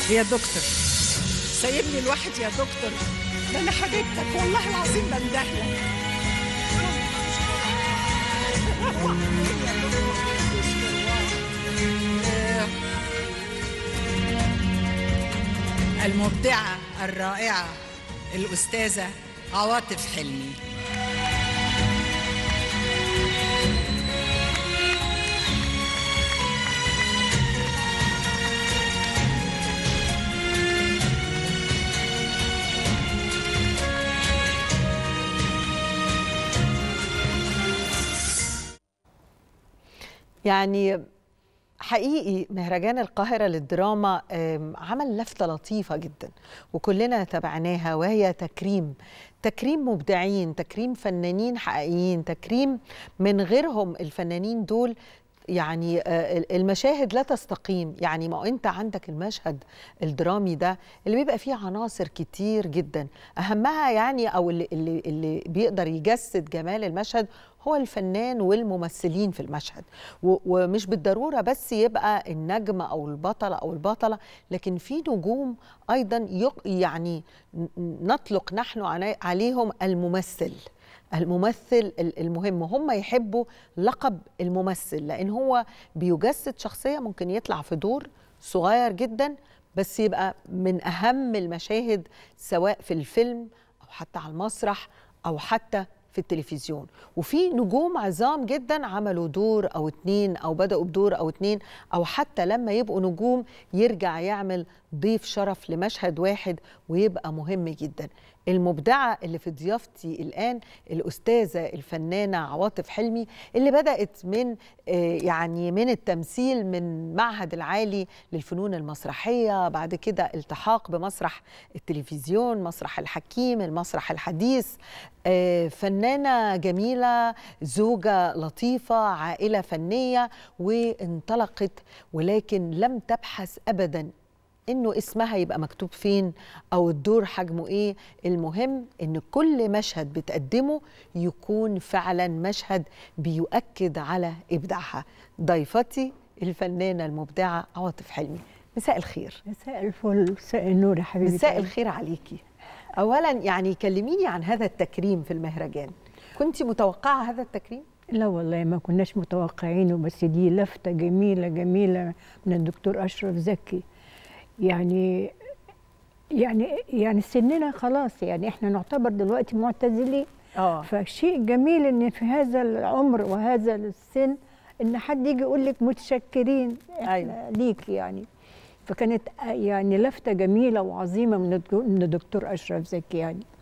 يا دكتور سايبني لوحدي يا دكتور ده انا حبيبتك والله العظيم بندهلك المبدعة الرائعة الأستاذة عواطف حلمي يعني حقيقي مهرجان القاهرة للدراما عمل لفتة لطيفة جدا وكلنا تابعناها وهي تكريم تكريم مبدعين تكريم فنانين حقيقيين تكريم من غيرهم الفنانين دول يعني المشاهد لا تستقيم يعني ما انت عندك المشهد الدرامي ده اللي بيبقى فيه عناصر كتير جدا اهمها يعني او اللي, اللي, اللي بيقدر يجسد جمال المشهد هو الفنان والممثلين في المشهد ومش بالضروره بس يبقى النجم او البطله او البطله لكن في نجوم ايضا يعني نطلق نحن عليهم الممثل الممثل المهم هم يحبوا لقب الممثل لان هو بيجسد شخصيه ممكن يطلع في دور صغير جدا بس يبقى من اهم المشاهد سواء في الفيلم او حتى على المسرح او حتى في التلفزيون وفي نجوم عظام جدا عملوا دور او اتنين او بداوا بدور او اتنين او حتى لما يبقوا نجوم يرجع يعمل ضيف شرف لمشهد واحد ويبقى مهم جدا المبدعة اللي في ضيافتي الآن الأستاذة الفنانة عواطف حلمي اللي بدأت من يعني من التمثيل من معهد العالي للفنون المسرحية بعد كده التحاق بمسرح التلفزيون مسرح الحكيم المسرح الحديث فنانة جميلة زوجة لطيفة عائلة فنية وانطلقت ولكن لم تبحث أبدا انه اسمها يبقى مكتوب فين او الدور حجمه ايه المهم ان كل مشهد بتقدمه يكون فعلا مشهد بيؤكد على ابداعها ضيفتي الفنانه المبدعه عواطف حلمي مساء الخير مساء الفل مساء النور يا حبيبتي مساء الخير عليكي اولا يعني كلميني عن هذا التكريم في المهرجان كنت متوقعه هذا التكريم لا والله ما كناش متوقعينه بس دي لفته جميله جميله من الدكتور اشرف زكي يعني يعني يعني سننا خلاص يعني احنا نعتبر دلوقتي معتزلين اه فشيء جميل ان في هذا العمر وهذا السن ان حد يجي يقول لك متشكرين احنا أيوة. ليك يعني فكانت يعني لفته جميله وعظيمه من من الدكتور اشرف زكي يعني